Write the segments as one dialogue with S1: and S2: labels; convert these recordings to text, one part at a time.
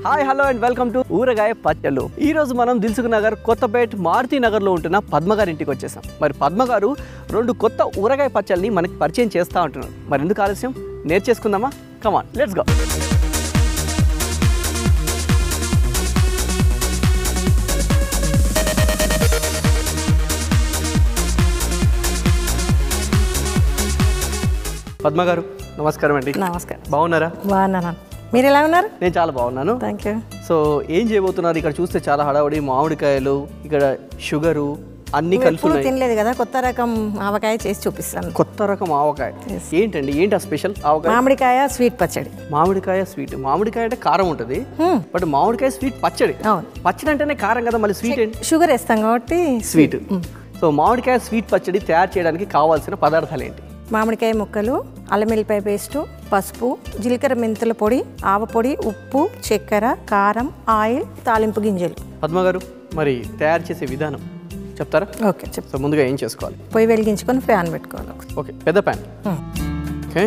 S1: Hi hello and welcome to ఊరగాయ పచ్చళ్ళు ఈ రోజు మనం దిల్సుఖ్ నగర్ కొత్తపేట్ మారుతి నగర్లో ఉంటున్న పద్మ గారి ఇంటికి వచ్చేసాం మరి పద్మ గారు రెండు కొత్త ఊరగాయ పచ్చళ్ళని మనకి పరిచయం చేస్తూ ఉంటున్నారు మరి ఎందుకు ఆలస్యం నేర్చేసుకుందామా come on let's go Padma garu నమస్కారం అండి
S2: నమస్కారం
S1: బాగున్నారా
S2: బాగున్నాను మీరు ఎలా ఉన్నారు
S1: నేను చాలా బాగున్నాను
S2: థ్యాంక్ యూ
S1: సో ఏం చేయబోతున్నారు ఇక్కడ చూస్తే చాలా హడావుడి మామిడికాయలు ఇక్కడ షుగరు అన్ని కలిసి
S2: ఎప్పుడు
S1: ఉన్నాయి
S2: తినలేదు కదా కొత్త రకం ఆవకాయ చేసి చూపిస్తాను
S1: కొత్త రకం ఆవకాయ ఏంటండి ఏంటి ఆ స్పెషల్ ఆవకాయ
S2: మామిడికాయ స్వీట్ పచ్చడి
S1: మామిడికాయ స్వీట్ మామిడికాయ అంటే కారం ఉంటుంది
S2: Hmm.
S1: బట్ మామిడికాయ స్వీట్ పచ్చడి
S2: అవును
S1: పచ్చడి అంటేనే కారం కదా మళ్ళీ స్వీట్ ఏంటి
S2: షుగర్ వేస్తాం కాబట్టి
S1: స్వీట్ సో మామిడికాయ స్వీట్ పచ్చడి తయారు చేయడానికి కావాల్సిన పదార్థాలు ఏంటి
S2: మామిడికాయ ముక్కలు అల్లం వెల్లిపాయ పేస్టు పసుపు జీలకర్ర మెంతుల పొడి ఆవ పొడి ఉప్పు చక్కెర కారం ఆయిల్ తాలింపు గింజలు
S1: పద్మ గారు మరి తయారు చేసే విధానం చెప్తారా
S2: ఓకే చెప్పు
S1: సో ముందుగా ఏం చేసుకోవాలి
S2: పొయ్యి వెలిగించుకొని ఫ్యాన్ పెట్టుకోవాలి
S1: ఓకే పెద్ద ప్యాన్
S2: Hmm.
S1: ఓకే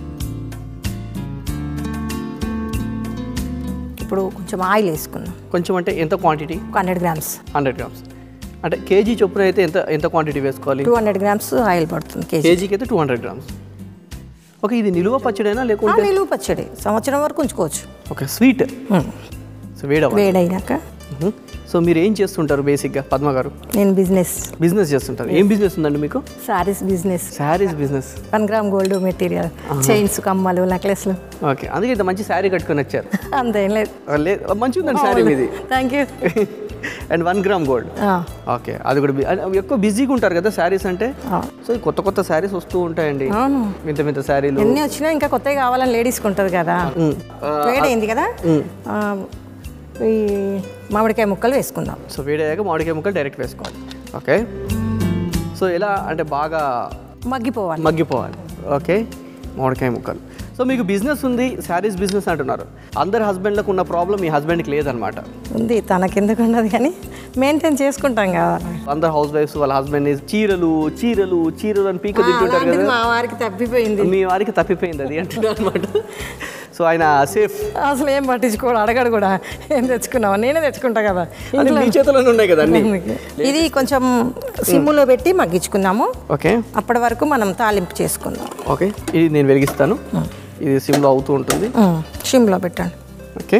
S2: ఇప్పుడు కొంచెం ఆయిల్ వేసుకుందాం
S1: కొంచెం అంటే ఎంత క్వాంటిటీ
S2: ఒక హండ్రెడ్ గ్రామ్స్
S1: హండ్రెడ్ గ్రామ్స్ అంటే కేజీ చొప్పున అయితే ఎంత ఎంత క్వాంటిటీ వేసుకోవాలి
S2: టూ హండ్రెడ్ గ్రామ్స్ ఆయిల్ పడుతుంది కేజీ
S1: కేజీకి అయితే టూ హండ్రెడ్ గ్రామ్స్ ఓకే ఇది నిలువ పచ్చడైనా
S2: ఆ,
S1: లేకుంటే
S2: నిలువ పచ్చడి సంవత్సరం వరకు ఉంచుకోవచ్చు
S1: ఓకే స్వీట్
S2: Hmm.
S1: సో వేడవ
S2: వేడైనాక
S1: సో మీరు ఏం చేస్తుంటారు బేసిక్గా పద్మ గారు
S2: నేను బిజినెస్
S1: బిజినెస్ చేస్తుంటారు ఏం బిజినెస్ ఉందండి మీకు
S2: saris business
S1: saris business
S2: one gram gold material chains కమ్మలు నెక్లెస్లు
S1: ఓకే అందుకే ఇంత మంచి శారీ కట్టుకొని వచ్చారు
S2: అంతేం లేదు
S1: లే మంచిగా ఉందండి శారీ మీది
S2: thank you
S1: and one gram gold okay అది కూడా బి- అది ఎక్కువ బిజీగా ఉంటారు కదా శారీస్ అంటే సో ఈ కొత్త కొత్త శారీస్ వస్తూ ఉంటాయండి
S2: అవును
S1: వింత వింత శారీలు
S2: ఎన్ని వచ్చినా ఇంకా కొత్తవి కావాలని లేడీస్కి ఉంటుంది కదా
S1: మ్. ఆ,
S2: వేడైంది కదా
S1: మ్.
S2: ఆ, ఈ మామిడికాయ ముక్కలు వేసుకుందాం
S1: సో వేడయ్యాక మామిడికాయ ముక్కలు డైరెక్ట్ వేసుకోవాలి ఓకే సో ఎలా అంటే బాగా
S2: మగ్గిపోవాలి
S1: మగ్గిపోవాలి ఓకే మామిడికాయ ముక్కలు సో మీకు బిజినెస్ ఉంది శారీస్ బిజినెస్ అంటున్నారు అందరి హస్బెండ్లకు ఉన్న ప్రాబ్లం మీ హస్బెండ్కి లేదనమాట
S2: ఉంది తనకెందుకు ఉన్నది కానీ మెయింటైన్ చేసుకుంటాం కదా
S1: అందరు హౌస్ వైఫ్స్ వాళ్ళ హస్బెండ్ చీరలు చీరలు చీరలు అని పీక తింటుంటారు
S2: అలాంటిది
S1: కదా
S2: మా వారికి తప్పిపోయింది
S1: మీ వారికి తప్పిపోయింది అది అంటున్నారు అనమాట సో ఆయన సేఫ్
S2: అసలు ఏం పట్టించుకోడు అడగడు కూడా ఏం తెచ్చుకున్నావా నేనే తెచ్చుకుంటా కదా
S1: అది మీ చేతిలోనే ఉన్నాయి కదా అన్ని
S2: ఇది కొంచెం సిమ్ములో పెట్టి మగ్గించుకుందాము
S1: ఓకే
S2: అప్పటి వరకు మనం తాలింపు చేసుకుందాం
S1: ఓకే ఇది నేను వెలిగిస్తాను ఇది సిమ్లో అవుతూ ఉంటుంది
S2: ఉమ్, సిమ్లో పెట్టండి
S1: ఓకే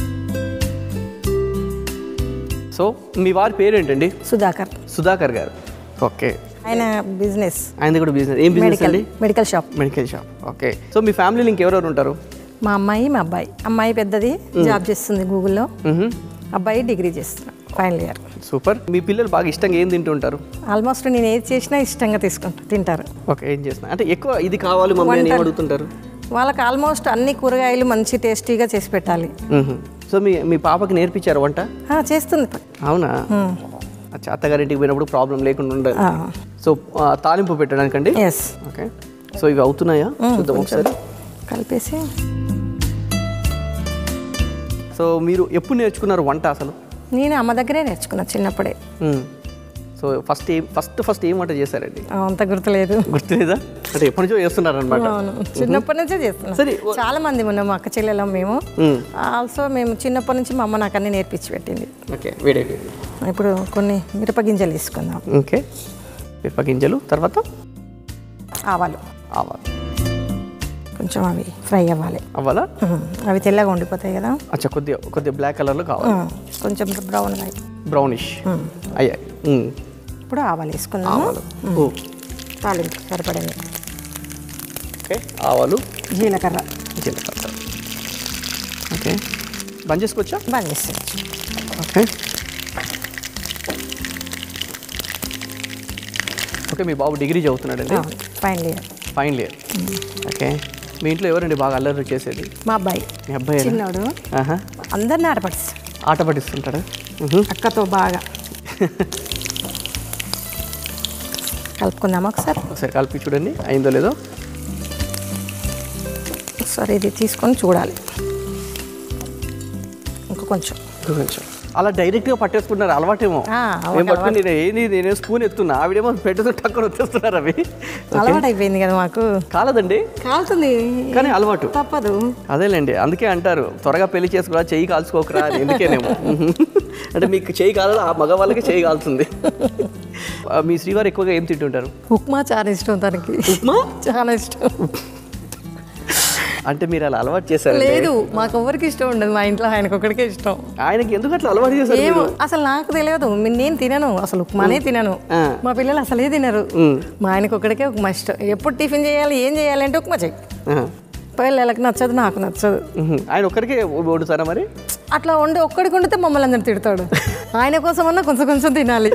S1: సో మీ వారి పేరేంటండి
S2: సుధాకర్
S1: సుధాకర్ గారు ఓకే
S2: ఆయన బిజినెస్
S1: ఆయనది కూడా బిజినెస్ ఏం బిజినెస్
S2: మెడికల్
S1: అండి
S2: medical shop
S1: medical shop okay so మీ ఫ్యామిలీలో ఇంకెవరెవరు ఉంటారు
S2: మా అమ్మాయి మా అబ్బాయి అమ్మాయి పెద్దది జాబ్ చేస్తుంది గూగుల్లో
S1: మ్మ్హమ్.
S2: అబ్బాయి డిగ్రీ చేస్తున్నాడు ఫైనల్ ఇయర్
S1: సూపర్ మీ పిల్లలు బాగా ఇష్టంగా ఏం తింటుంటారు
S2: ఆల్మోస్ట్ నేను ఏది చేసినా ఇష్టంగా తీసుకుంటా తింటారు
S1: ఓకే ఏం చేస్తున్నా అంటే ఎక్కువ ఇది కావాలి మమ్మీ అని ఏం అడుగుతుంటారు
S2: వాళ్ళకి ఆల్మోస్ట్ అన్ని కూరగాయలు మంచి టేస్టీగా చేసి పెట్టాలి
S1: మ్మ్హమ్. సో మీ మీ పాపకి నేర్పించారు వంట
S2: ఆ, చేస్తుంది
S1: అవునా
S2: ఉమ్.
S1: అచ్చా అత్తగారింటికి పోయినప్పుడు ప్రాబ్లం లేకుండా ఉండదు సో ఆ, తాలింపు పెట్టడానికండి
S2: ఎస్
S1: ఓకే సో ఇవి అవుతున్నాయా చూద్దాం ఒకసారి
S2: కలిపేసి
S1: సో మీరు ఎప్పుడు నేర్చుకున్నారు వంట అసలు
S2: నేను అమ్మ దగ్గరే నేర్చుకున్నా చిన్నప్పుడే
S1: మ్మ్. సో ఫస్ట్ ఏం ఫస్ట్ ఫస్ట్ ఏం వంట చేశారండి
S2: ఆ, అంత గుర్తులేదు
S1: గుర్తులేదా అంటే ఎప్పటి నుంచో చేస్తున్నారనమాట
S2: అవును చిన్నప్పటి నుంచే చేస్తున్నాం
S1: సరే
S2: చాలా మంది ఉన్నాం మా అక్క చెల్లెలం మేము
S1: మ్మ్.
S2: ఆల్సో మేము చిన్నప్పటి నుంచి మా అమ్మ నాకు అన్ని నేర్పించి పెట్టింది
S1: ఓకే వేడే
S2: ఇప్పుడు కొన్ని మిరప గింజలు తీసుకుందాం
S1: ఓకే మిరప గింజలు తర్వాత
S2: ఆవాలు
S1: ఆవాలు
S2: కొంచెం అవి ఫ్రై అవ్వాలి
S1: అవ్వాలా
S2: ఉమ్, అవి తెల్లగా ఉండిపోతాయి కదా
S1: అచ్చా కొద్దిగా కొద్దిగా బ్లాక్ కలర్లో కావాలి
S2: ఉమ్, కొంచెం బ్రౌన్ అయ్యి
S1: బ్రౌనిష్ అయ్యాయి మ్మ్.
S2: ఇప్పుడు ఆవాలు వేసుకుందాము
S1: ఆవాలు ఓ,
S2: తాలింపు సరిపడింది
S1: ఓకే ఆవాలు
S2: జీలకర్ర
S1: జీలకర్ర ఓకే బంద్ చేసుకోవచ్చా
S2: బంద్ చేసేయచ్చు
S1: ఓకే ఓకే మీ బాబు డిగ్రీ చదువుతున్నాడండి
S2: final year
S1: final year okay మీ ఇంట్లో ఎవరండి బాగా అల్లరి చేసేది
S2: మా అబ్బాయి
S1: మీ అబ్బాయి
S2: చిన్నోడు
S1: ఆహా
S2: అందరిని ఆడపడిస్తాడు
S1: ఆట పట్టిస్తుంటాడా మ్హూ.
S2: అక్కతో బాగా కలుపుకుందామా ఒకసారి
S1: ఒకసారి కలిపి చూడండి అయిందో లేదో
S2: ఒకసారి ఇది తీసుకొని చూడాలి ఇంకా కొంచెం
S1: ఇంకా కొంచెం అలా డైరెక్ట్గా పట్టేసుకుంటున్నారు అలవాటేమో
S2: ఆ,
S1: నేను పట్టుకుని నేను ఏంది నేను స్పూన్ ఎత్తున్నా ఆవిడేమో పెట్టదు టక్కున వచ్చేస్తున్నారు అవి
S2: అలవాటు అయిపోయింది కదా మాకు
S1: కాలదండి
S2: కాలుతుంది
S1: కానీ అలవాటు
S2: తప్పదు
S1: అదేలేండి అందుకే అంటారు త్వరగా పెళ్లి చేసుకోరా చెయ్యి కాల్చుకోకరా అని ఎందుకేనేమో అంటే మీకు చెయ్యి కాలదు ఆ మగవాళ్ళకి చెయ్యి కాలుతుంది ఆ, మీ శ్రీవారు ఎక్కువగా ఏం తింటుంటారు
S2: ఉప్మా చాలా ఇష్టం తనకి
S1: ఉప్మా
S2: చాలా ఇష్టం
S1: అంటే మీరు అలా అలవాటు చేశారండి
S2: లేదు మాకు ఎవరికి ఇష్టం ఉండదు మా ఇంట్లో ఆయనకు ఒక్కడికే ఇష్టం
S1: ఆయనకి ఎందుకు అట్లా అలవాటు చేశారు
S2: ఏమో అసలు నాకు తెలియదు మీ- నేను తినను అసలు ఉప్మానే తినను
S1: ఆ.
S2: మా పిల్లలు అసలే తినరు
S1: ఉమ్.
S2: మా ఆయనకు ఒక్కడికే ఉప్మా ఇష్టం ఎప్పుడు టిఫిన్ చేయాలి ఏం చేయాలి అంటే ఉప్మా చెయ్యి
S1: ఆహా.
S2: పిల్లలకి నచ్చదు నాకు నచ్చదు
S1: ఉహు. ఆయన ఒక్కరికే వండుతారా మరి
S2: అట్లా వండి ఒక్కడికి వండితే మమ్మల్ని అందరు తిడతాడు ఆయన కోసమన్నా కొంచెం కొంచెం తినాలి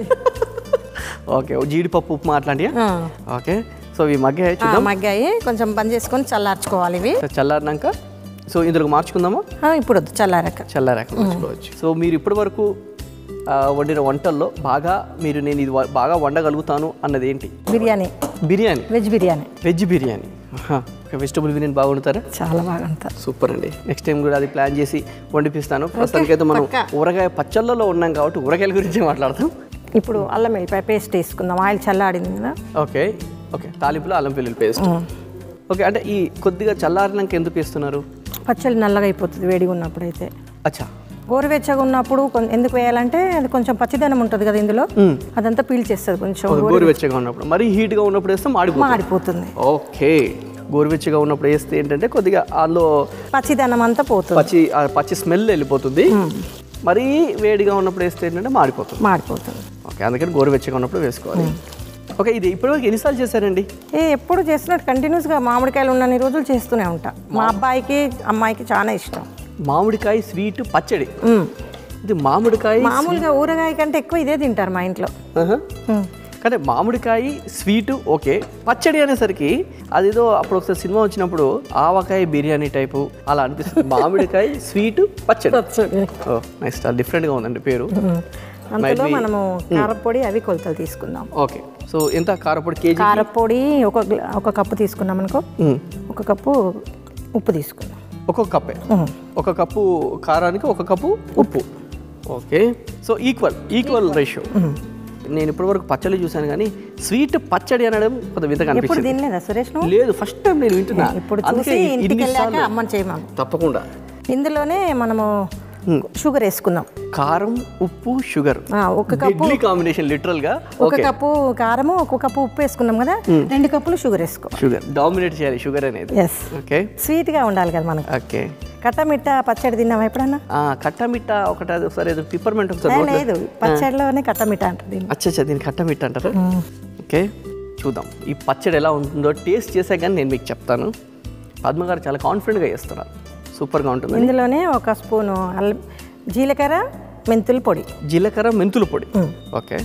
S1: ఓకే జీడిపప్పు ఉప్మా అట్లాంటివి
S2: ఆ.
S1: ఓకే సో ఇవి మగ్గే
S2: ఆ, మగ్గాయి కొంచెం బంద్ చేసుకొని చల్లార్చుకోవాలి ఇవి
S1: చల్లారినాక సో ఇందులో మార్చుకుందామా
S2: ఆ, ఇప్పుడు వద్దు చల్లారాక
S1: చల్లారాక మార్చుకోవచ్చు సో మీరు ఇప్పటి వరకు ఆ, వండిన వంటల్లో బాగా మీరు నేను ఇది వ- బాగా వండగలుగుతాను అన్నది ఏంటి
S2: బిర్యానీ
S1: బిర్యానీ
S2: వెజ్ బిర్యానీ
S1: వెజ్ బిర్యానీ ఆహా. ఓకే వెజిటబుల్ బిర్యానీ బాగా వండుతారా
S2: చాలా బాగా అంతా
S1: సూపర్ అండి నెక్స్ట్ టైం కూడా అది ప్లాన్ చేసి వండిపిస్తాను ప్రస్తుతానికైతే మనం
S2: పక్కా.
S1: ఊరగాయ పచ్చళ్ళలో ఉన్నాం కాబట్టి ఊరగాయల గురించి మాట్లాడతాం
S2: ఇప్పుడు అల్లం వెల్లిపాయ పేస్ట్ వేసుకుందాం ఆయిల్ చల్లాడింది కదా
S1: ఓకే ఓకే తాలింపులో అల్లం వెల్లుల్లి పేస్ట్ ఓకే అంటే ఈ కొద్దిగా చల్లారినాక ఎందుకు వేస్తున్నారు
S2: పచ్చడి నల్లగా అయిపోతుంది వేడిగా ఉన్నప్పుడు అయితే
S1: అచ్చా
S2: గోరువెచ్చగా ఉన్నప్పుడు కొం- ఎందుకు వేయాలంటే అది కొంచెం పచ్చిదనం ఉంటుంది కదా ఇందులో అదంతా పీల్చేస్తుంది కొంచెం
S1: ఓకే, గోరువెచ్చగా ఉన్నప్పుడు మరీ హీట్గా ఉన్నప్పుడు వేస్తే మాడిపోతుంది
S2: మాడిపోతుంది
S1: ఓకే గోరువెచ్చగా ఉన్నప్పుడు వేస్తే ఏంటంటే కొద్దిగా అందులో
S2: పచ్చిదనం అంతా పోతుంది
S1: పచ్చి ఆ పచ్చి స్మెల్ వెళ్ళిపోతుంది మరీ వేడిగా ఉన్నప్పుడు వేస్తే ఏంటంటే మాడిపోతుంది
S2: మాడిపోతుంది
S1: ఓకే అందుకని గోరువెచ్చగా ఉన్నప్పుడు వేసుకోవాలి ఓకే ఇది ఇప్పటివరకు ఎన్నిసార్లు చేశారండి
S2: ఏ ఎప్పుడు చేస్తున్నట్టు కంటిన్యూస్గా మామిడికాయలు ఉన్నన్ని రోజులు చేస్తూనే ఉంటా మా అబ్బాయికి అమ్మాయికి చాలా ఇష్టం
S1: మామిడికాయ స్వీట్ పచ్చడి
S2: మ్మ్.
S1: ఇది మామిడికాయ
S2: మామూలుగా ఊరగాయ కంటే ఎక్కువ ఇదే తింటారు మా ఇంట్లో
S1: ఆహా.
S2: మ్మ్.
S1: కానీ మామిడికాయ స్వీట్ ఓకే పచ్చడి అనేసరికి అదేదో అప్పుడు ఒకసారి సినిమా వచ్చినప్పుడు ఆవకాయ బిర్యానీ టైపు అలా అనిపిస్తుంది మామిడికాయ స్వీట్ పచ్చడి ఓ నైస్ చాలా డిఫరెంట్గా ఉందండి పేరు
S2: అందులో మనము కారపొడి అవి కొలతలు తీసుకుందాం
S1: ఓకే సో ఎంత కారపొడి కేజీ
S2: కారపొడి ఒక గ్లా- ఒక కప్పు తీసుకున్నాం అనుకో
S1: మ్మ్.
S2: ఒక కప్పు ఉప్పు తీసుకుందాం
S1: ఒక్కొక్క కప్పే
S2: మ్మ్.
S1: ఒక కప్పు కారానికి ఒక కప్పు ఉప్పు okay so equal equal ratio నేను ఇప్పటివరకు పచ్చడి చూశాను కానీ స్వీట్ పచ్చడి అనడం కొంత వింతగా
S2: ఎప్పుడు
S1: అనిపించింది
S2: తినలేదా సురేష్ నువ్వు
S1: లేదు ఫస్ట్ టైం నేను వింటున్నా
S2: ఇప్పుడు
S1: అందుకే
S2: చూసి ఇంటికి
S1: ఇన్నిసార్లు-
S2: వెళ్ళాక అమ్మని చేయమను
S1: తప్పకుండా
S2: ఇందులోనే మనము షుగర్ వేసుకుందాం
S1: కారం ఉప్పు షుగర్
S2: ఆ, ఒక కప్పు
S1: డెడ్లీ కాంబినేషన్ లిటరల్ గా
S2: ఒక
S1: ఓకే
S2: కప్పు కారము ఒక కప్పు ఉప్పు వేసుకున్నాం కదా రెండు కప్పులు షుగర్ వేసుకో
S1: షుగర్ డామినేట్ చేయాలి షుగర్ అనేది
S2: ఎస్
S1: ఓకే
S2: స్వీట్గా ఉండాలి కదా మనకు
S1: ఓకే
S2: కట్టమిట్ట పచ్చడి తిన్నావా ఎప్పుడన్నా
S1: ఆ, కట్టమిట్ట ఒకటి అది ఒకసారి ఏదో పిప్పర్మెంట్
S2: ఏ,
S1: ఒకసారి నోట్లో-
S2: లేదు పచ్చడిలోనే కట్టమిట్ట అంటారు దీన్ని
S1: అచ్చా అచ్చా దీన్ని కట్టమిట్ట అంటారా ఓకే చూద్దాం ఈ పచ్చడి ఎలా ఉంటుందో టేస్ట్ చేసే కానీ నేను మీకు చెప్తాను పద్మ గారు చాలా కాన్ఫిడెంట్గా చేస్తున్నారు సూపర్గా ఉంటుంది
S2: ఇందులోనే ఒక స్పూను అల్లం జీలకర్ర మెంతుల పొడి
S1: జీలకర్ర మెంతుల పొడి ఓకే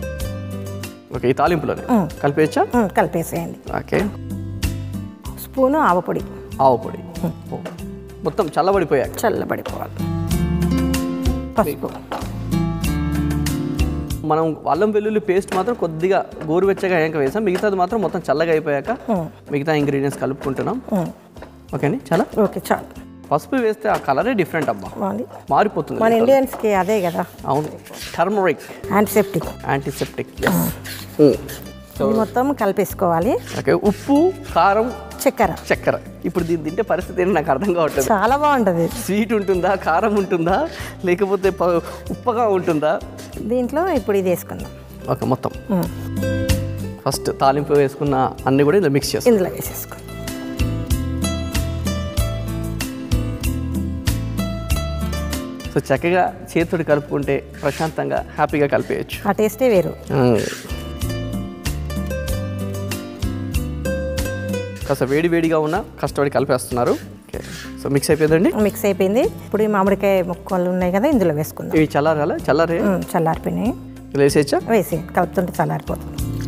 S1: ఓకే ఈ తాలింపులోనే కలిపేయచ్చా
S2: ఉమ్, కలిపేసేయండి
S1: ఓకే
S2: స్పూను ఆవపొడి
S1: ఆవు పొడి ఓ. మొత్తం చల్లబడిపోయాక
S2: చల్లబడిపోవాలి పసుపు
S1: మనం అల్లం వెల్లుల్లి పేస్ట్ మాత్రం కొద్దిగా గోరువెచ్చగా అయ్యాక వేసాం మిగతాది మాత్రం మొత్తం చల్లగా అయిపోయాక మిగతా ఇంగ్రీడియంట్స్ కలుపుకుంటున్నాం
S2: ఉమ్,
S1: ఓకే అండి చాలా
S2: ఓకే చాలు
S1: పసుపు వేస్తే ఆ కలరే డిఫరెంట్ అబ్బా
S2: బాగుంది
S1: మారిపోతుంది
S2: మన ఇండియన్స్కి అదే కదా
S1: అవును టర్మరిక్
S2: యాంటీసెప్టిక్
S1: యాంటీసెప్టిక్
S2: ఇది మొత్తం కలిపేసుకోవాలి
S1: ఓకే ఉప్పు కారం
S2: చక్కెర
S1: చక్కెర ఇప్పుడు దీన్ని తింటే పరిస్థితి ఏంటి నాకు అర్థం కావట్లేదు
S2: చాలా బాగుంటుంది
S1: స్వీట్ ఉంటుందా కారం ఉంటుందా లేకపోతే ప- ఉప్పగా ఉంటుందా
S2: దీంట్లో ఇప్పుడు ఇది వేసుకుందాం
S1: ఓకే మొత్తం
S2: ఉమ్,
S1: ఫస్ట్ తాలింపు వేసుకున్న అన్ని కూడా ఇందులో మిక్స్ చేస్తాం
S2: ఇందులో వేసేసుకో
S1: సో చక్కగా చేతుడు కలుపుకుంటే ప్రశాంతంగా హ్యాపీగా కలిపేయచ్చు
S2: ఆ టేస్టే వేరు
S1: కాస్త వేడి వేడిగా ఉన్న కష్టపడి కలిపేస్తున్నారు ఓకే సో మిక్స్ అయిపోయిందండి
S2: మిక్స్ అయిపోయింది ఇప్పుడు ఈ మామిడికాయ ముక్కలు ఉన్నాయి కదా ఇందులో వేసుకుందాం
S1: ఇవి చల్లారాలా చల్లారే
S2: ఉమ్, చల్లారిపోయినాయి
S1: ఇలా వేసేయచ్చా
S2: వేసి కలుపుతుంటే చల్లారిపోతుంది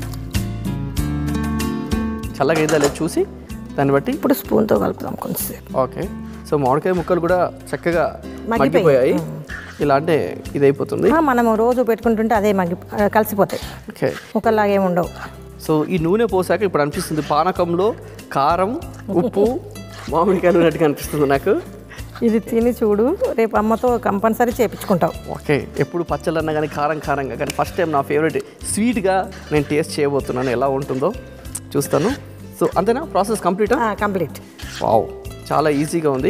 S1: చల్లగా అయిందా లేదు చూసి దాన్ని బట్టి
S2: ఇప్పుడు స్పూన్తో కలుపుదాం కొంచెంసేపు
S1: ఓకే సో మామిడికాయ ముక్కలు కూడా చక్కగా
S2: మగ్గిపోయాయి.
S1: మగ్గిపోయాయి ఇలా అంటే ఇది అయిపోతుంది
S2: ఆ, మనము రోజు పెట్టుకుంటుంటే అదే మగ్గి ఆ, కలిసిపోతాయి
S1: ఓకే
S2: ముక్కల్లాగే ఉండవు
S1: సో ఈ నూనె పోసాక ఇప్పుడు అనిపిస్తుంది పానకంలో కారం ఉప్పు మామిడికాయలు ఉన్నట్టుగా అనిపిస్తుంది నాకు
S2: ఇది తిని చూడు రేపు అమ్మతో కంపల్సరీ చేపించుకుంటావు
S1: ఓకే ఎప్పుడు పచ్చళ్ళు అన్నా కానీ కారం కారంగా కానీ ఫస్ట్ టైం నా ఫేవరెట్ స్వీట్గా నేను టేస్ట్ చేయబోతున్నాను ఎలా ఉంటుందో చూస్తాను సో అంతేనా ప్రాసెస్ కంప్లీటా
S2: కంప్లీట్
S1: వావ్ చాలా ఈజీగా ఉంది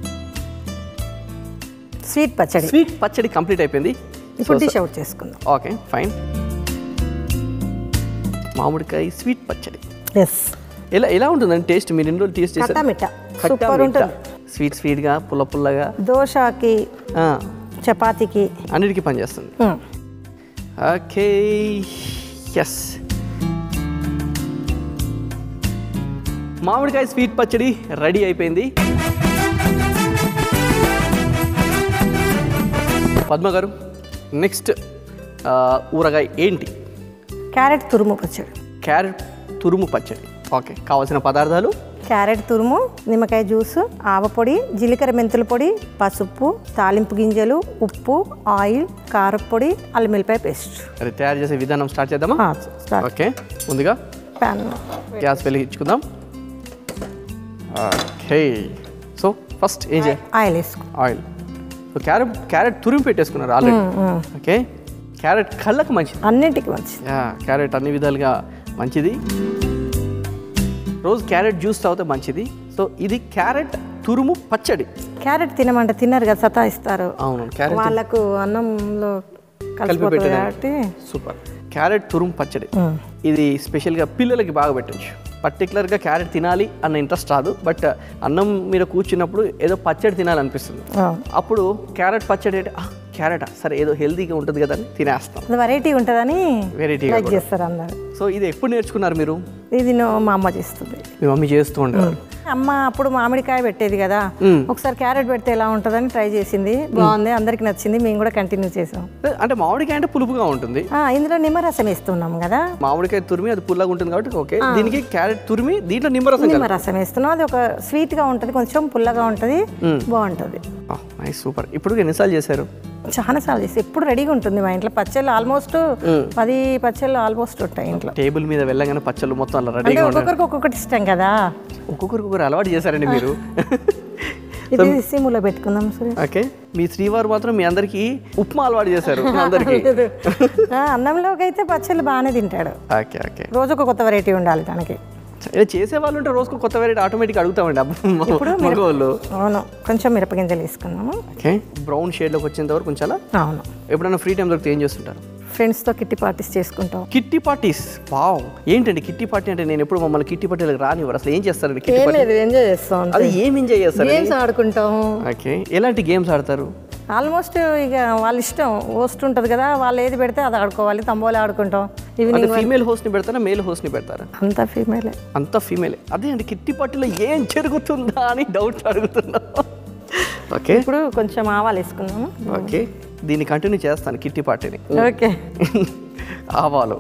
S2: స్వీట్ పచ్చడి
S1: స్వీట్ పచ్చడి కంప్లీట్ అయిపోయింది
S2: ఇప్పుడు డిష్ అవుట్ చేసుకుందాం
S1: ఓకే ఫైన్ మామిడికాయ స్వీట్ పచ్చడి
S2: ఎస్
S1: ఎలా ఎలా ఉంటుందండి టేస్ట్ మీరు ఎన్ని రోజులు టేస్ట్
S2: కట్టా
S1: చేశారు
S2: మిఠా సూపర్ ఉంటుంది
S1: స్వీట్ స్వీట్గా పుల్ల పుల్లగా
S2: దోశకి
S1: ఆ,
S2: చపాతీకి
S1: అన్నిటికీ పనిచేస్తుంది
S2: మ్మ్.
S1: ఓకే ఎస్ మామిడికాయ స్వీట్ పచ్చడి రెడీ అయిపోయింది పద్మ గారు నెక్స్ట్ ఊరగాయ ఏంటి
S2: క్యారెట్ తురుము పచ్చడి
S1: క్యారెట్ తురుము పచ్చడి ఓకే కావాల్సిన పదార్థాలు
S2: క్యారెట్ తురుము నిమ్మకాయ జ్యూసు ఆవపొడి జీలకర్ర మెంతుల పొడి పసుపు తాలింపు గింజలు ఉప్పు ఆయిల్ కారపొడి అల్లం వెల్లిపాయ పేస్ట్
S1: అది తయారు చేసే విధానం స్టార్ట్ చేద్దామా
S2: స్టార్ట్
S1: ఓకే ముందుగా
S2: ప్యాన్
S1: గ్యాస్ వెలిగించుకుందాం ఓకే సో ఫస్ట్ ఏం చేయాలి
S2: ఆయిల్ వేసుకో
S1: ఆయిల్ సో క్యారెట్ క్యారెట్ తురిమి పెట్టేసుకున్నారు ఆల్రెడీ ఓకే క్యారెట్ కళ్ళకు మంచిది
S2: అన్నింటికి మంచిది
S1: యా క్యారెట్ అన్ని విధాలుగా మంచిది రోజు క్యారెట్ జ్యూస్ తాగితే మంచిది సో ఇది క్యారెట్ తురుము పచ్చడి
S2: క్యారెట్ తినమంటే తిన్నారు కదా సతాయిస్తారు
S1: అవును క్యారెట్
S2: వాళ్ళకు అన్నంలో కలిసిపోతుంది
S1: పెట్టేదాన్ని.
S2: కాబట్టి
S1: సూపర్ క్యారెట్ తురుము పచ్చడి ఇది స్పెషల్గా పిల్లలకి బాగా పెట్టచ్చు పర్టికులర్గా క్యారెట్ తినాలి అన్న ఇంట్రెస్ట్ రాదు బట్ అన్నం మీద కూర్చున్నప్పుడు ఏదో పచ్చడి తినాలనిపిస్తుంది
S2: అవును.
S1: అప్పుడు క్యారెట్ పచ్చడి అంటే క్యారెటా సరే ఏదో హెల్తీగా ఉంటుంది కదా అని తినేస్తాం
S2: అది వెరైటీ ఉంటుందని
S1: వెరైటీగా
S2: లైక్ చేస్తారు అందరు
S1: సో ఇది ఎప్పుడు నేర్చుకున్నారు మీరు
S2: ఇది నో- మా అమ్మ చేస్తుంది
S1: మీ మమ్మీ చేస్తూ ఉండేవారు
S2: అమ్మ అప్పుడు మామిడికాయ పెట్టేది కదా
S1: మ్మ్.
S2: ఒకసారి క్యారెట్ పెడితే ఎలా ఉంటుందని ట్రై చేసింది బాగుంది అందరికి నచ్చింది మేము కూడా కంటిన్యూ చేసాం
S1: అంటే మామిడికాయ అంటే పులుపుగా ఉంటుంది
S2: ఆ, ఇందులో నిమ్మరసం వేస్తున్నాం కదా
S1: మామిడికాయ తురిమి అది పుల్లగా ఉంటుంది కాబట్టి ఓకే దీనికి క్యారెట్ తురిమి దీంట్లో నిమ్మరసం కలిపి
S2: నిమ్మరసం వేస్తున్నాం అది ఒక స్వీట్గా ఉంటుంది కొంచెం పుల్లగా ఉంటుంది బాగుంటుంది
S1: నైస్ సూపర్ ఇప్పుడు ఎన్నిసార్లు చేశారు
S2: చాలా సార్లు చేసి ఎప్పుడు రెడీగా ఉంటుంది మా ఇంట్లో పచ్చళ్ళు ఆల్మోస్ట్ పది పచ్చళ్ళు ఆల్మోస్ట్ ఉంటాయి ఇంట్లో
S1: టేబుల్ మీద వెళ్ళగానే పచ్చళ్ళు మొత్తం అలా
S2: అంటే
S1: రెడీగా ఉంటారు
S2: ఒక్కొక్కరికి ఒక్కొక్కటి ఇష్టం కదా
S1: ఒక్కొక్కరికి ఒకరు అలవాటు చేశారండి మీరు
S2: ఇది సిమ్లో పెట్టుకుందాం సరే
S1: ఓకే మీ శ్రీవారు మాత్రం మీ అందరికి ఉప్మా అలవాటు చేశారు మీ అందరికి
S2: ఆ, అన్నంలోకి అయితే పచ్చళ్ళు బాగానే తింటాడు
S1: ఓకే ఓకే
S2: రోజుకు కొత్త వెరైటీ ఉండాలి తనకి
S1: ఇలా చేసే వాళ్ళు ఉంటే రోజుకు కొత్త వెరైటీ ఆటోమేటిక్ అడుగుతామండి అబ్బా మగవాళ్ళు
S2: అవును కొంచెం మిరపగింజలు వేసుకున్నాము
S1: ఓకే బ్రౌన్ షేడ్లోకి వచ్చేంత వరకు కొంచెం
S2: అవును
S1: ఎప్పుడైనా ఫ్రీ టైం దొరికితే ఏం చేస్తుంటారు
S2: ఫ్రెండ్స్తో కిట్టి పార్టీస్ చేసుకుంటాం
S1: కిట్టి పార్టీస్ వావ్ ఏంటండి కిట్టి పార్టీ అంటే నేను ఎప్పుడు మమ్మల్ని కిట్టి పార్టీలకు రానివ్వరు అసలు ఏం చేస్తారండి కిట్టి
S2: ఏం
S1: పార్టీ
S2: లేదు ఎంజాయ్ చేస్తాం
S1: అది ఏం ఎంజాయ్ చేస్తారు
S2: గేమ్స్ ఆడుకుంటాం
S1: ఓకే ఎలాంటి గేమ్స్ ఆడతారు
S2: ఆల్మోస్ట్ ఇక వాళ్ళ ఇష్టం హోస్ట్ ఉంటుంది కదా వాళ్ళు ఏది పెడితే అది ఆడుకోవాలి తంబోలే ఆడుకుంటాం
S1: అంటే
S2: ఈవినింగ్
S1: ఫీమేల్ హోస్ట్ని పెడతారా మేల్ హోస్ట్ని పెడతారా
S2: అంతా ఫీమేలే
S1: అంతా ఫీమేలే అదే అండి కిట్టి పార్టీలో ఏం జరుగుతుందా అని డౌట్ అడుగుతున్నా ఓకే
S2: ఇప్పుడు కొంచెం ఆవాలు వేసుకున్నాము
S1: ఓకే దీన్ని కంటిన్యూ చేస్తాను కిట్టి పార్టీని
S2: ఓకే
S1: ఆవాలు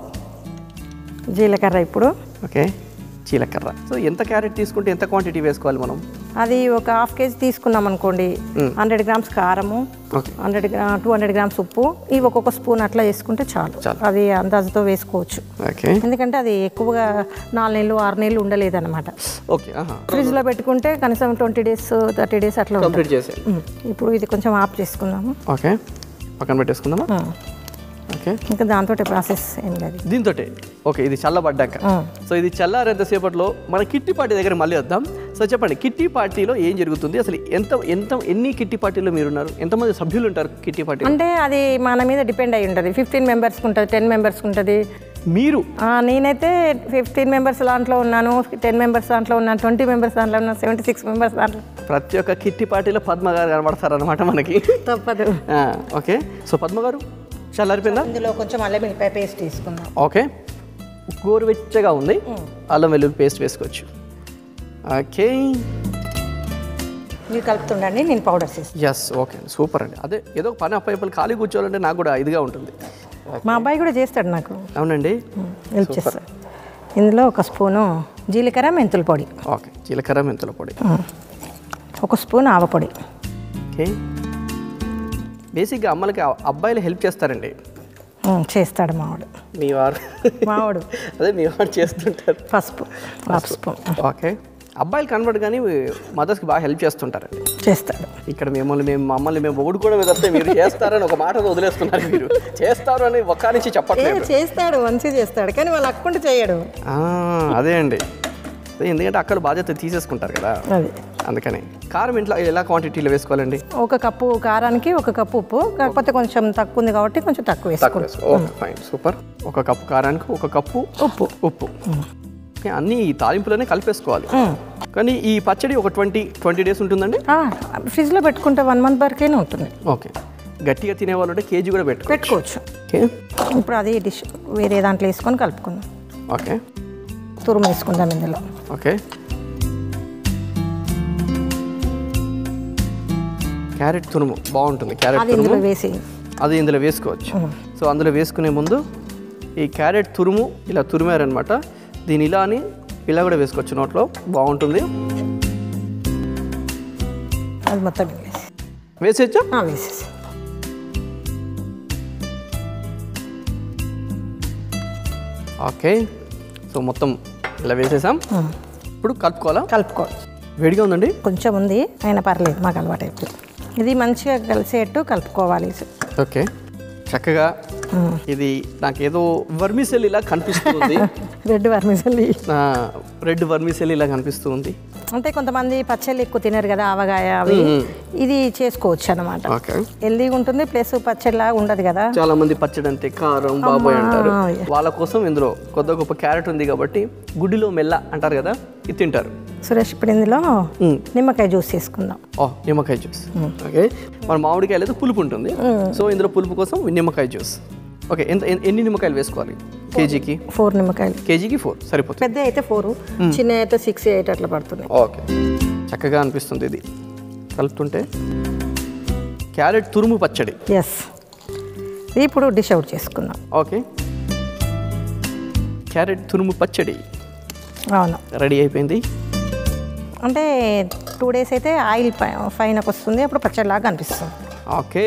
S2: జీలకర్ర ఇప్పుడు
S1: ఓకే జీలకర్ర సో ఎంత క్యారెట్ తీసుకుంటే ఎంత క్వాంటిటీ వేసుకోవాలి మనం
S2: అది ఒక హాఫ్ కేజీ తీసుకున్నాం అనుకోండి హండ్రెడ్ గ్రామ్స్ కారము
S1: okay
S2: hundred gram two hundred grams ఉప్పు ఇవి ఒక్కొక్క స్పూన్ అట్లా వేసుకుంటే చాలు
S1: చాలు.
S2: అది అందాజుతో వేసుకోవచ్చు
S1: ఓకే
S2: ఎందుకంటే అది ఎక్కువగా నాలుగు నెలలు ఆరు నెలలు ఉండలేదన్నమాట
S1: ఓకే ఆహా
S2: ఫ్రిడ్జ్లో పెట్టుకుంటే కనీసం ట్వంటీ డేస్ థర్టీ డేస్ అట్లా ఉంటుంది
S1: కంప్లీట్ చేసే
S2: ఉమ్. ఇప్పుడు ఇది కొంచెం ఆఫ్ చేసుకుందాము
S1: ఓకే పక్కన పెట్టేసుకుందామా
S2: ఉమ్.
S1: ఓకే
S2: ఇంకా దాంతో ప్రాసెస్ ఏం లేదు
S1: దీంతో ఓకే ఇది చల్లబడ్డాక సో ఇది చల్లారేంతసేపట్లో మన కిట్టి పార్టీ దగ్గర మళ్ళీ వద్దాం సో చెప్పండి కిట్టి పార్టీలో ఏం జరుగుతుంది అసలు ఎంత ఎంత ఎన్ని కిట్టి పార్టీలో మీరున్నారు ఎంతమంది సభ్యులు ఉంటారు కిట్టి పార్టీ
S2: అంటే అది మన మీద డిపెండ్ అయి ఉంటుంది ఫిఫ్టీన్ మెంబర్స్కి ఉంటుంది టెన్ మెంబర్స్కి ఉంటుంది
S1: మీరు
S2: ఆ, నేనైతే ఫిఫ్టీన్ మెంబర్స్ దాంట్లో ఉన్నాను టెన్ మెంబర్స్ దాంట్లో ఉన్నాను ట్వంటీ మెంబర్స్ దాంట్లో ఉన్నాను సెవెంటీ సిక్స్ మెంబర్స్ దాంట్లో
S1: ప్రతి ఒక్క కిట్టి పార్టీలో పద్మ గారు కనబడతారనమాట మనకి
S2: తప్పదు
S1: ఆ, ఓకే సో పద్మ గారు చల్లారిపోయిందా
S2: ఇందులో కొంచెం అల్లం వెల్లిపాయ పేస్ట్ తీసుకుందాం
S1: ఓకే గోరువెచ్చగా ఉంది అల్లం వెల్లుల్లి పేస్ట్ వేసుకోవచ్చు ఓకే
S2: మీరు కలుపుతుండండి నేను పౌడర్స్ వేస్తాను
S1: ఎస్ ఓకే సూపర్ అండి అదే ఏదో ఒక పని అప్పైపులు ఖాళీ కూర్చోవాలంటే నాకు కూడా ఇదిగా ఉంటుంది
S2: మా అబ్బాయి కూడా చేస్తాడు నాకు
S1: అవునండి
S2: హెల్ప్ చేస్తాడు ఇందులో ఒక స్పూను జీలకర్ర మెంతుల పొడి
S1: ఓకే జీలకర్ర మెంతుల పొడి
S2: ఒక స్పూన్ ఆవపొడి
S1: ఓకే బేసిక్గా అమ్మలకి ఆ అబ్బాయిలు హెల్ప్ చేస్తారండి
S2: ఉమ్, చేస్తాడు మావాడు
S1: మీ వారు
S2: మావాడు
S1: అదే మీ వారు చేస్తుంటారు
S2: పసుపు హాఫ్ స్పూన్
S1: ఓకే అబ్బాయిలు కనబడు కానీ మదర్స్కి బాగా హెల్ప్ చేస్తుంటారండి
S2: చేస్తాడు
S1: ఇక్కడ మిమ్మల్ని మేము మమ్మల్ని మేము ఓడుకోవడం తప్పితే మీరు చేస్తారని ఒక మాటతో వదిలేస్తున్నారు మీరు చేస్తారు అని ఒక్క నుంచి
S2: ఏ
S1: చెప్పట్లేదు
S2: చేస్తాడు మంచిగా చేస్తాడు కానీ వాళ్ళు అక్కుంటే చేయడు
S1: ఆ, అదే అండి అదే ఎందుకంటే అక్కలు బాధ్యత తీసేసుకుంటారు కదా
S2: అది
S1: అందుకని కారం ఇంట్లో ఎలా క్వాంటిటీలో వేసుకోవాలండి
S2: ఒక కప్పు కారానికి ఒక కప్పు ఉప్పు కాకపోతే కొంచెం తక్కువ ఉంది కాబట్టి కొంచెం తక్కువ
S1: తక్కువ
S2: వేసుకోండి
S1: వేసుకో ఓకే ఫైన్ సూపర్ ఒక కప్పు కారానికి ఒక కప్పు
S2: ఉప్పు
S1: ఉప్పు ఓకే అన్నీ ఈ తాలింపులోనే కలిపేసుకోవాలి కానీ ఈ పచ్చడి ఒక ట్వంటీ ట్వంటీ డేస్ ఉంటుందండి
S2: ఆ, ఫ్రిడ్జ్లో పెట్టుకుంటే వన్ మంత్ వరకైనా ఉంటుంది
S1: ఓకే గట్టిగా తినేవాళ్ళు ఉంటే కేజీ కూడా పెట్టుకో
S2: పెట్టుకోవచ్చు
S1: ఓకే
S2: ఇప్పుడు అదే డిష్ వేరే దాంట్లో వేసుకొని కలుపుకుందాం
S1: ఓకే
S2: తురుము వేసుకుందాం ఇందులో
S1: ఓకే క్యారెట్ తురుము బాగుంటుంది క్యారెట్
S2: అది
S1: తురుము
S2: ఇందులో వేసి
S1: అది ఇందులో వేసుకోవచ్చు సో అందులో వేసుకునే ముందు ఈ క్యారెట్ తురుము ఇలా తురిమారనమాట దీని ఇలా అని ఇలా కూడా వేసుకోవచ్చు నోట్లో బాగుంటుంది
S2: అది మొత్తం వేసి
S1: వేసేచ్చా
S2: ఆ, వేసేసి
S1: ఓకే సో మొత్తం ఇలా వేసేసాం ఇప్పుడు కలుపుకోవాలా
S2: కలుపుకోవచ్చు
S1: వేడిగా ఉందండి
S2: కొంచెం ఉంది అయినా పర్లేదు మాకు అలవాటు అయిపోయింది ఇది మంచిగా కలిసేట్టు కలుపుకోవాలి
S1: ఓకే చక్కగా ఇది నాకు ఏదో వర్మిసెల్ ఇలా కనిపిస్తుంది
S2: రెడ్ వర్మిసల్లి
S1: రెడ్ వర్మిసెల్ ఇలా కనిపిస్తుంది
S2: అంటే కొంతమంది పచ్చళ్ళు ఎక్కువ తినరు కదా ఆవగాయ అవి ఇది చేసుకోవచ్చు అనమాట
S1: ఓకే
S2: హెల్దీగా ఉంటుంది ప్లస్ పచ్చడిలాగా ఉండదు కదా
S1: చాలా మంది పచ్చడి అంటే కారం బాబాయ్ అంటారు
S2: అమ్మా.
S1: వాళ్ళ కోసం ఇందులో కొద్ది గొప్ప క్యారెట్ ఉంది కాబట్టి గుడ్డిలో మెల్ల అంటారు కదా ఇది తింటారు
S2: సురేష్ ఇప్పుడు ఇందులో
S1: మ్మ్.
S2: నిమ్మకాయ జ్యూస్ తీసుకుందాం
S1: ఓ నిమ్మకాయ జ్యూస్ ఓకే మన మామిడికాయలు అయితే పులుపు ఉంటుంది సో ఇందులో పులుపు కోసం నిమ్మకాయ జ్యూస్ ఓకే ఎంత ఎన్- ఎన్ని నిమ్మకాయలు వేసుకోవాలి కేజీకి
S2: ఫోర్ నిమ్మకాయలు
S1: కేజీకి ఫోర్ సరిపోతుంది
S2: పెద్ద అయితే ఫోర్ చిన్న అయితే సిక్స్ ఎయిట్ అట్లా పడుతున్నాయి
S1: ఓకే చక్కగా అనిపిస్తుంది ఇది కలుపుతుంటే క్యారెట్ తురుము పచ్చడి
S2: ఎస్ ఇప్పుడు డిష్ అవుట్ చేసుకుందాం
S1: ఓకే క్యారెట్ తురుము పచ్చడి
S2: అవును
S1: రెడీ అయిపోయింది
S2: అంటే టూ డేస్ అయితే ఆయిల్ పై పైనకు వస్తుంది అప్పుడు పచ్చడిలాగా అనిపిస్తుంది
S1: ఓకే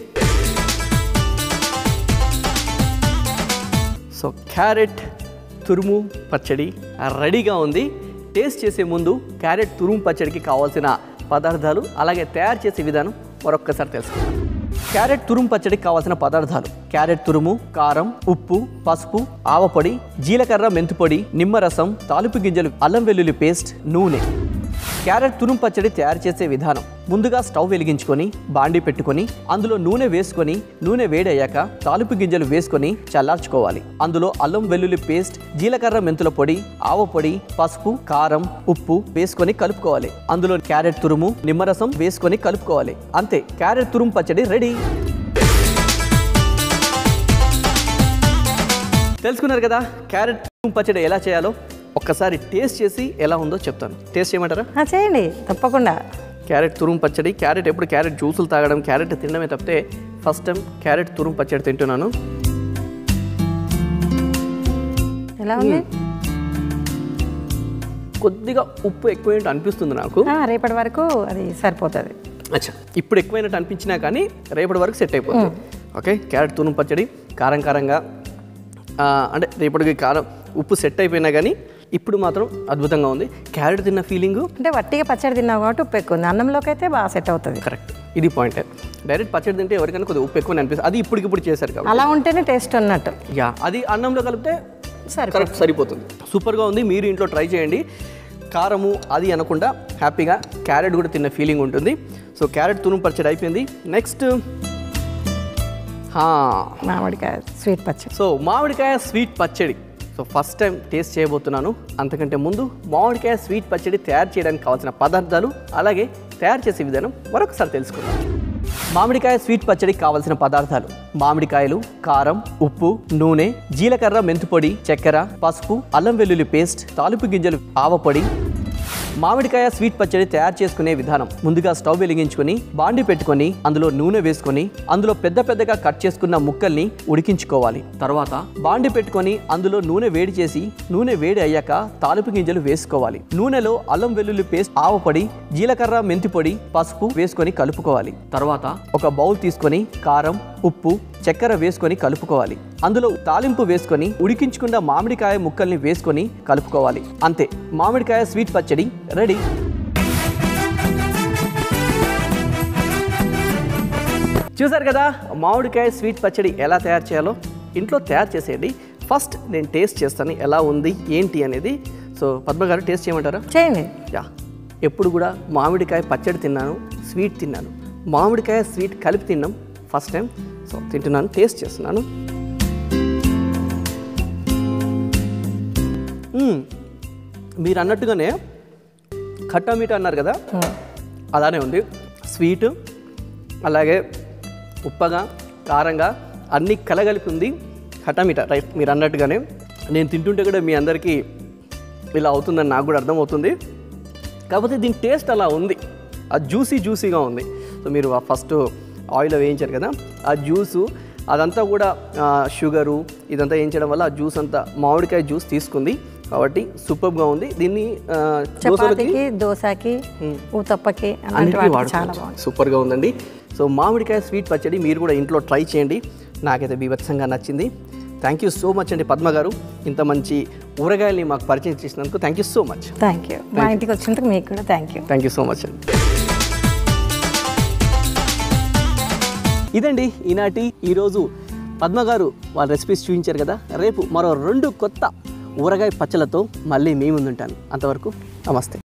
S1: సో క్యారెట్ తురుము పచ్చడి రెడీగా ఉంది టేస్ట్ చేసే ముందు క్యారెట్ తురుము పచ్చడికి కావాల్సిన పదార్థాలు అలాగే తయారు చేసే విధానం మరొక్కసారి తెలుసుకుందాం క్యారెట్ తురుము పచ్చడికి కావాల్సిన పదార్థాలు క్యారెట్ తురుము కారం ఉప్పు పసుపు ఆవపొడి జీలకర్ర మెంతిపొడి నిమ్మరసం తాలింపు గింజలు అల్లం వెల్లుల్లి పేస్ట్ నూనె క్యారెట్ తురుము పచ్చడి తయారు చేసే విధానం ముందుగా స్టవ్ వెలిగించుకొని బాండి పెట్టుకొని అందులో నూనె వేసుకొని నూనె వేడయ్యాక తాలింపు గింజలు వేసుకొని చల్లార్చుకోవాలి అందులో అల్లం వెల్లుల్లి పేస్ట్ జీలకర్ర మెంతుల పొడి ఆవ పొడి పసుపు కారం ఉప్పు వేసుకొని కలుపుకోవాలి అందులో క్యారెట్ తురుము నిమ్మరసం వేసుకొని కలుపుకోవాలి అంతే క్యారెట్ తురుము పచ్చడి రెడీ తెలుసుకున్నారు కదా క్యారెట్ తురుము పచ్చడి ఎలా చేయాలో ఒక్కసారి టేస్ట్ చేసి ఎలా ఉందో చెప్తాను టేస్ట్ చేయమంటారా
S2: ఆ, చేయండి తప్పకుండా
S1: క్యారెట్ తురుము పచ్చడి క్యారెట్ ఎప్పుడు క్యారెట్ జ్యూసులు తాగడం క్యారెట్ తినడమే తప్పితే ఫస్ట్ టైం క్యారెట్ తురుము పచ్చడి తింటున్నాను
S2: ఎలా ఉంది
S1: కొద్దిగా ఉప్పు ఎక్కువైనట్టు అనిపిస్తుంది నాకు
S2: ఆ, రేపటి వరకు అది సరిపోతుంది
S1: అచ్చా ఇప్పుడు ఎక్కువైనట్టు అనిపించినా కానీ రేపటి వరకు సెట్ అయిపోతుంది ఓకే క్యారెట్ తురుము పచ్చడి కారం కారంగా ఆ, అంటే రేపటికి కారం ఉప్పు సెట్ అయిపోయినా కానీ ఇప్పుడు మాత్రం అద్భుతంగా ఉంది క్యారెట్ తిన్న ఫీలింగు
S2: అంటే వట్టిగా పచ్చడి తిన్నావు కాబట్టి ఉప్పు ఎక్కువ ఉంది అన్నంలోకి అయితే బాగా సెట్ అవుతుంది
S1: కరెక్ట్ ఇది పాయింట్ డైరెక్ట్ పచ్చడి తింటే ఎవరికైనా కొద్దిగా ఉప్పు ఎక్కువ అనిపిస్తుంది అది ఇప్పటికిప్పుడు చేశారు కాబట్టి
S2: అలా ఉంటేనే టేస్ట్ ఉన్నట్టు
S1: యా అది అన్నంలో కలిపితే
S2: సరే
S1: కరెక్ట్ సరిపోతుంది సూపర్గా ఉంది మీరు ఇంట్లో ట్రై చేయండి కారము అది అనకుండా హ్యాపీగా క్యారెట్ కూడా తిన్న ఫీలింగ్ ఉంటుంది సో క్యారెట్ తురుము పచ్చడి అయిపోయింది నెక్స్ట్
S2: మామిడికాయ స్వీట్ పచ్చడి
S1: సో మామిడికాయ స్వీట్ పచ్చడి సో ఫస్ట్ టైం టేస్ట్ చేయబోతున్నాను అంతకంటే ముందు మామిడికాయ స్వీట్ పచ్చడి తయారు చేయడానికి కావాల్సిన పదార్థాలు అలాగే తయారు చేసే విధానం మరొకసారి తెలుసుకుందాం మామిడికాయ స్వీట్ పచ్చడికి కావాల్సిన పదార్థాలు మామిడికాయలు కారం ఉప్పు నూనె జీలకర్ర మెంతిపొడి చక్కెర పసుపు అల్లం వెల్లుల్లి పేస్ట్ తాలింపు గింజలు ఆవపొడి మామిడికాయ స్వీట్ పచ్చడి తయారు చేసుకునే విధానం ముందుగా స్టవ్ వెలిగించుకొని బాండి పెట్టుకొని అందులో నూనె వేసుకొని అందులో పెద్ద పెద్దగా కట్ చేసుకున్న ముక్కల్ని ఉడికించుకోవాలి తర్వాత బాండి పెట్టుకొని అందులో నూనె వేడి చేసి నూనె వేడి అయ్యాక తాలింపు గింజలు వేసుకోవాలి నూనెలో అల్లం వెల్లుల్లి పేస్ట్ ఆవపొడి జీలకర్ర మెంతి పొడి పసుపు వేసుకొని కలుపుకోవాలి తర్వాత ఒక బౌల్ తీసుకొని కారం ఉప్పు చక్కెర వేసుకొని కలుపుకోవాలి అందులో తాలింపు వేసుకొని ఉడికించుకున్న మామిడికాయ ముక్కల్ని వేసుకొని కలుపుకోవాలి అంతే మామిడికాయ స్వీట్ పచ్చడి రెడీ చూసారు కదా మామిడికాయ స్వీట్ పచ్చడి ఎలా తయారు చేయాలో ఇంట్లో తయారు చేసేయండి ఫస్ట్ నేను టేస్ట్ చేస్తాను ఎలా ఉంది ఏంటి అనేది సో పద్మ గారు టేస్ట్ చేయమంటారా
S2: చేయండి
S1: యా ఎప్పుడు కూడా మామిడికాయ పచ్చడి తిన్నాను స్వీట్ తిన్నాను మామిడికాయ స్వీట్ కలిపి తిన్నాం ఫస్ట్ టైం సో తింటున్నాను టేస్ట్ చేస్తున్నాను మ్మ్. మీరు అన్నట్టుగానే ఖట్టా మీఠా అన్నారు కదా అలానే ఉంది స్వీట్ అలాగే ఉప్పగా కారంగా అన్నీ కలగలిపి ఉంది ఖట్టా మీఠా రైట్ మీరు అన్నట్టుగానే నేను తింటుంటే కూడా మీ అందరికీ ఇలా అవుతుందని నాకు కూడా అర్థమవుతుంది కాకపోతే దీని టేస్ట్ అలా ఉంది ఆ జ్యూసీ జ్యూసీగా ఉంది సో మీరు ఆ ఫస్ట్ ఆయిల్ వేయించారు కదా ఆ జ్యూసు అదంతా కూడా ఆ, షుగరు ఇదంతా వేయించడం వల్ల ఆ జ్యూస్ అంతా మామిడికాయ జ్యూస్ తీసుకుంది కాబట్టి సూపర్గా ఉంది దీన్ని ఆ, దోశలకి
S2: చపాతీకి దోశకి ఊతప్పకి అలాంటి
S1: అన్నిటికీ
S2: వాటికి
S1: వాడుకోవచ్చు
S2: చాలా బాగుంది
S1: సూపర్గా ఉందండి సో మామిడికాయ స్వీట్ పచ్చడి మీరు కూడా ఇంట్లో ట్రై చేయండి నాకైతే బీభత్సంగా నచ్చింది థ్యాంక్ యూ సో మచ్ అండి పద్మ గారు ఇంత మంచి ఊరగాయల్ని మాకు పరిచయం చేసినందుకు thank you so much
S2: thank you మా ఇంటికి వచ్చినందుకు మీకు కూడా thank you
S1: thank you so much అండి ఇదండి ఈనాటి ఈరోజు పద్మ గారు వాళ్ళ రెసిపీస్ చూపించారు కదా రేపు మరో రెండు కొత్త ఊరగాయ పచ్చలతో మళ్ళీ మీ ముందుంటాను అంతవరకు నమస్తే